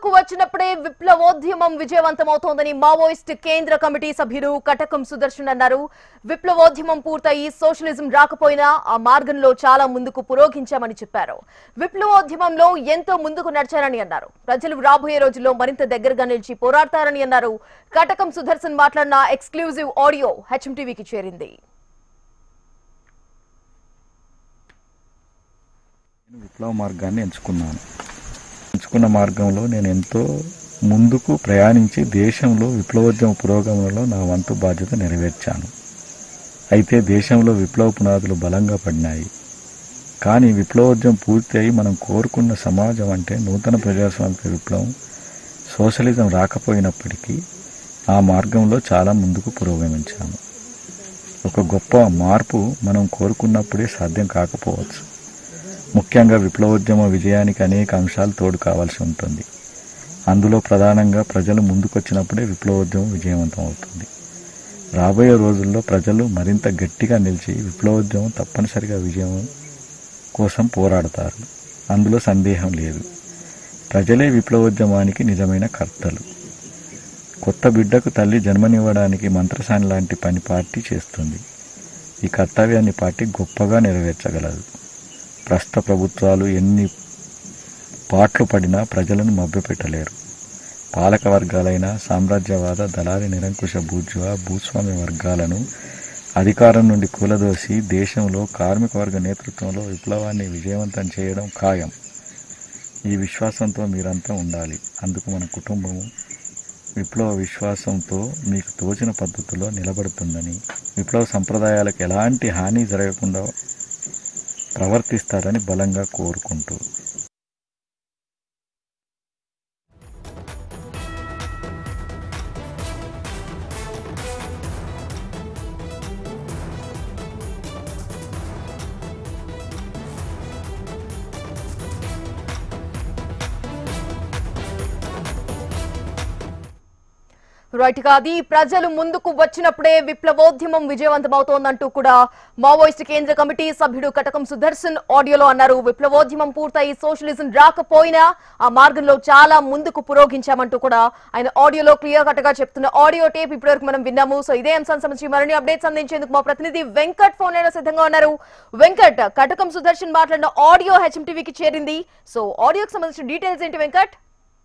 ముందుకు వచ్చినప్పుడే విప్లవోద్యమం విజయవంతమవుతోందని మావోయిస్ట్ కేంద్ర కమిటీ సభ్యుడు కటకం సుదర్శన్ అన్నారు విప్లవోద్యమం పూర్తయి సోషలిజం రాకపోయినా ఆ మార్గంలో చాలా ముందుకు పురోగించామని చెప్పారు విప్లవోద్యమంలో ఎంతో ముందుకు నడిచారని అన్నారు ప్రజలు రాబోయే రోజుల్లో మరింత దగ్గరగా నిలిచి పోరాడతారని అన్నారు కటకం సుదర్శన్ మాట్లాడిన ఎక్స్క్లూజివ్ ఆడియో హెచ్ఎం టీవీకి చేరింది నేను విప్లవ మార్గాన్ని ఎంచుకున్నాను ఎంచుకున్న మార్గంలో నేను ఎంతో ముందుకు ప్రయాణించి దేశంలో విప్లవోద్యమ పురోగమనంలో నా వంతు బాధ్యత నెరవేర్చాను అయితే దేశంలో విప్లవ పునాదులు బలంగా పడినాయి కానీ విప్లవోద్యమం పూర్తి అయి మనం కోరుకున్న సమాజం అంటే నూతన ప్రజాస్వామిక విప్లవం సోషలిజం రాకపోయినప్పటికీ ఆ మార్గంలో చాలా ముందుకు పురోగమించాము ఒక గొప్ప మార్పు మనం కోరుకున్నప్పుడే సాధ్యం కాకపోవచ్చు ముఖ్యంగా విప్లవోద్యమ విజయానికి అనేక అంశాలు తోడు కావాల్సి ఉంటుంది అందులో ప్రధానంగా ప్రజలు ముందుకొచ్చినప్పుడే విప్లవోద్యమం విజయవంతం అవుతుంది రాబోయే రోజుల్లో ప్రజలు మరింత గట్టిగా నిలిచి విప్లవోద్యమం తప్పనిసరిగా విజయం కోసం పోరాడతారు అందులో సందేహం లేదు ప్రజలే విప్లవోద్యమానికి నిజమైన కర్తలు కొత్త బిడ్డకు తల్లి జన్మనివ్వడానికి మంత్రసాని లాంటి పని పార్టీ చేస్తుంది ఈ కర్తవ్యాన్ని పార్టీ గొప్పగా నెరవేర్చగలదు ప్రస్తుత ప్రభుత్వాలు ఎన్ని పాట్లు పడినా ప్రజలను మభ్యపెట్టలేరు పాలక వర్గాలైన సామ్రాజ్యవాద దళారి నిరంకుశ బూర్జువా భూస్వామ్య వర్గాలను అధికారం నుండి కూలదోసి దేశంలో కార్మిక వర్గ నేతృత్వంలో విప్లవాన్ని విజయవంతం చేయడం ఖాయం ఈ విశ్వాసంతో మీరంతా ఉండాలి అందుకు మన కుటుంబము విప్లవ విశ్వాసంతో మీకు తోచిన పద్ధతిలో నిలబడుతుందని విప్లవ సంప్రదాయాలకు ఎలాంటి హాని జరగకుండా ప్రవర్తిస్తారని బలంగా కోరుకుంటూ రైట్ గా అది ప్రజలు ముందుకు వచ్చినప్పుడే విప్లవోద్యమం విజయవంతమవుతోందంటూ కూడా మావోయిస్ట్ కేంద్ర కమిటీ సభ్యుడు కటకం సుదర్శన్ ఆడియోలో అన్నారు విప్లవోద్యమం పూర్తయి సోషలిజం రాకపోయినా ఆ మార్గంలో చాలా ముందుకు పురోగించామంటూ కూడా ఆయన ఆడియోలో క్లియర్ కట్ గా చెప్తున్న ఆడియో టేప్ ఇప్పటివరకు మనం విన్నాము సో ఇదే అంశానికి సంబంధించి మరిన్ని అప్డేట్స్ అందించేందుకు మా ప్రతినిధి వెంకట్ ఫోన్ లైన్ సిద్ధంగా ఉన్నారు వెంకట్ కటకం సుదర్శన్ మాట్లాడిన ఆడియో హెచ్ఎం టీవీకి చేరింది సో ఆడియోకి సంబంధించిన డీటెయిల్స్ ఏంటి వెంకట్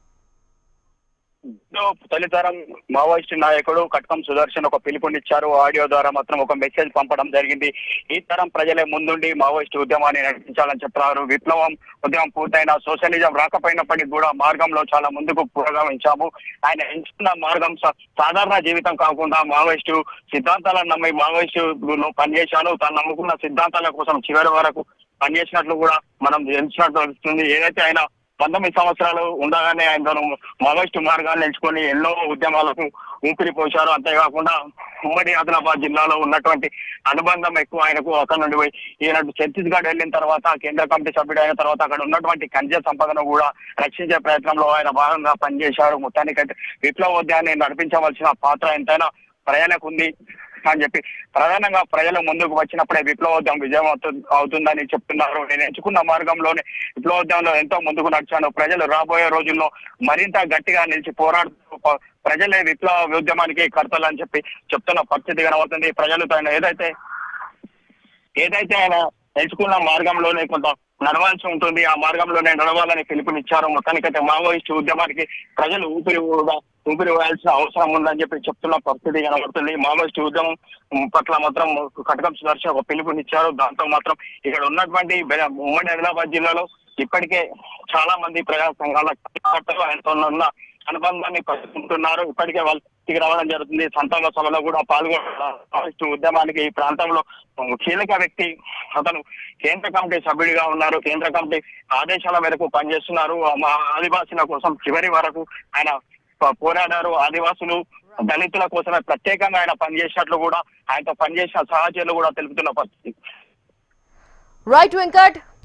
లో తొలితరం మావోయిస్ట్ నాయకుడు కట్కం సుదర్శన్ ఒక పిలుపునిచ్చారు ఆడియో ద్వారా మాత్రం ఒక మెసేజ్ పంపడం జరిగింది ఈ తరం ప్రజలే ముందుండి మావోయిస్ట్ ఉద్యమాన్ని నడిపించాలని చెప్తున్నారు విప్లవం ఉద్యమం పూర్తయిన సోషలిజం రాకపోయినప్పటికీ కూడా మార్గంలో చాలా ముందుకు పురోగమించాము ఆయన ఎంచుకున్న మార్గం సా- సాధారణ జీవితం కాకుండా మావోయిస్టు సిద్ధాంతాలను నమ్మి మావోయిస్టు లో పనిచేశాను తను నమ్ముకున్న సిద్ధాంతాల కోసం చివరి వరకు పనిచేసినట్లు కూడా మనం ఎంచినట్లు తెలుస్తుంది ఏదైతే ఆయన పంతొమ్మిది సంవత్సరాలు ఉండగానే ఆయన తను మావోయిస్టు మార్గాన్ని ఎంచుకొని ఎన్నో ఉద్యమాలకు ఊపిరి పోశారు అంతేకాకుండా ఉమ్మడి ఆదిలాబాద్ జిల్లాలో ఉన్నటువంటి అనుబంధం ఎక్కువ ఆయనకు అక్కడ నుండి పోయి ఈయన ఛత్తీస్గఢ్ వెళ్ళిన తర్వాత కేంద్ర కమిటీ సభ్యుడు అయిన తర్వాత అక్కడ ఉన్నటువంటి ఖనిజ సంపదను కూడా రక్షించే ప్రయత్నంలో ఆయన భాగంగా పనిచేశారు మొత్తానికైతే విప్లవోద్యాన్ని నడిపించవలసిన పాత్ర ఎంతైనా ప్రయాణకు ఉంది అని చెప్పి ప్రధానంగా ప్రజలు ముందుకు వచ్చినప్పుడే విప్లవోద్యమం విజయం అవుతు- అవుతుందని చెప్తున్నారు నేను ఎంచుకున్న మార్గంలోనే విప్లవోద్యమంలో ఎంతో ముందుకు నడిచాను ప్రజలు రాబోయే రోజుల్లో మరింత గట్టిగా నిలిచి పోరాడుతూ ప- ప్రజలే విప్లవ ఉద్యమానికి కర్తలు అని చెప్పి చెప్తున్న పరిస్థితి కనబడుతుంది ప్రజలు తను ఏదైతే ఏదైతే ఆయన ఎంచుకున్న మార్గంలోనే కొంత నడవాల్సి ఉంటుంది ఆ మార్గంలోనే నడవాలని పిలుపునిచ్చారు మొత్తానికైతే మావోయిస్ట్ ఉద్యమానికి ప్రజలు ఊపిరి ఊడ- ఊపిరి వేయాల్సిన అవసరం ఉందని చెప్పి చెప్తున్న పరిస్థితి కనబడుతుంది మావోయిస్ట్ ఉద్యమం పట్ల మాత్రం కటకం సుదర్శన్ ఒక పిలుపునిచ్చారు దాంతో మాత్రం ఇక్కడ ఉన్నటువంటి బె- ఉమ్మడి ఆదిలాబాద్ జిల్లాలో ఇప్పటికే చాలా మంది ప్రజా సంఘాల కార్యకర్తలు ఆయనతో ఉన్న అనుబంధాన్ని పంచుకుంటున్నారు ఇప్పటికే వాళ్ళు ఇంటికి రావడం జరుగుతుంది సంతాన సభలో కూడా పాల్గొన్న ఉద్యమానికి ఈ ప్రాంతంలో కీలక వ్యక్తి అతను కేంద్ర కమిటీ సభ్యుడిగా ఉన్నారు కేంద్ర కమిటీ ఆదేశాల మేరకు పనిచేస్తున్నారు మా ఆదివాసుల కోసం చివరి వరకు ఆయన ప- పోరాడారు ఆదివాసులు దళితుల కోసమే ప్రత్యేకంగా ఆయన పనిచేసినట్లు కూడా ఆయనతో పనిచేసిన సహచరులు కూడా తెలుపుతున్న పరిస్థితి రైట్ వెంకట్